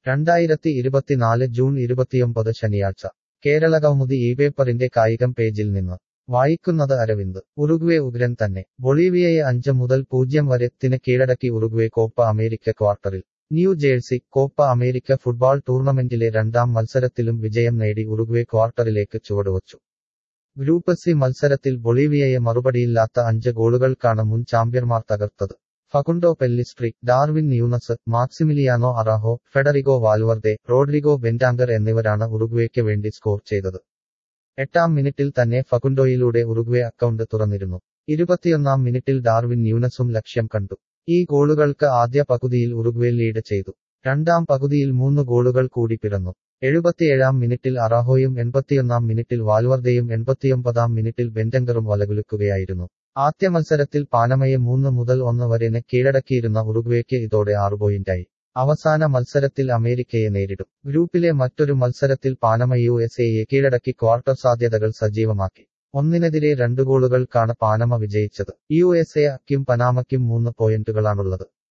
രണ്ടായിരത്തി ഇരുപത്തിനാല് ജൂൺ ഇരുപത്തിയൊമ്പത് ശനിയാഴ്ച കേരളകൗമുദി ഈ പേപ്പറിന്റെ കായികം പേജിൽ നിന്ന് വായിക്കുന്നത് അരവിന്ദ് ഉറുഗ്വേ ഉഗ്രൻ തന്നെ ബൊളീവിയയെ അഞ്ച് മുതൽ പൂജ്യം വരെ ത്തിന് കീഴടക്കി ഉറുഗ്വേ കോപ്പ അമേരിക്ക ക്വാർട്ടറിൽ New Jersey Copa America football ടൂർണമെന്റിലെ രണ്ടാം മത്സരത്തിലും വിജയം നേടി ഉറുഗ്വേ ക്വാർട്ടറിലേക്ക് ചുവടുവച്ചു ഗ്രൂപ്പ് സി മത്സരത്തിൽ ബൊളീവിയയെ മറുപടിയില്ലാത്ത അഞ്ച് ഗോളുകൾക്കാണ് മുൻ ചാമ്പ്യന്മാർ തകർത്തത് Facundo Pellistri Darwin Nunez Maximiliano Araujo Federico Valverde Rodrigo Bentancur എന്നിവരാണ് ഉറുഗ്വേക്ക് വേണ്ടി സ്കോർ ചെയ്തത് എട്ടാം മിനിറ്റിൽ തന്നെ ഫകുണ്ടോയിലൂടെ ഉറുഗ്വേ അക്കൗണ്ട് തുറന്നിരുന്നു ഇരുപത്തിയൊന്നാം മിനിറ്റിൽ ഡാർവിൻ ന്യൂനസും ലക്ഷ്യം കണ്ടു ഈ ഗോളുകൾക്ക് ആദ്യ പകുതിയിൽ ഉറുഗ്വേ ലീഡ് ചെയ്തു രണ്ടാം പകുതിയിൽ മൂന്ന് ഗോളുകൾ കൂടി പിറന്നു എഴുപത്തിയേഴാം മിനിറ്റിൽ അറാഹോയും എൺപത്തിയൊന്നാം മിനിറ്റിൽ വാൽവർദയും എൺപത്തിയൊമ്പതാം മിനിറ്റിൽ ബെന്റങ്കറും വലകുലുക്കുകയായിരുന്നു ആദ്യ മത്സരത്തിൽ പാനമയെ മൂന്ന് മുതൽ ഒന്ന് വരെ കീഴടക്കിയിരുന്ന ഉറുഗ്വേക്ക് ഇതോടെ ആറ് പോയിന്റായി അവസാന മത്സരത്തിൽ അമേരിക്കയെ നേരിടും ഗ്രൂപ്പിലെ മറ്റൊരു മത്സരത്തിൽ പാനമ യു എസ് എയെ കീഴടക്കി ക്വാർട്ടർ സാധ്യതകൾ സജീവമാക്കി ഒന്നിനെതിരെ രണ്ട് ഗോളുകൾക്കാണ് പാനമ വിജയിച്ചത് യു എസ് എ അക്കും പനാമയ്ക്കും മൂന്ന് പോയിന്റുകളാണുള്ളത്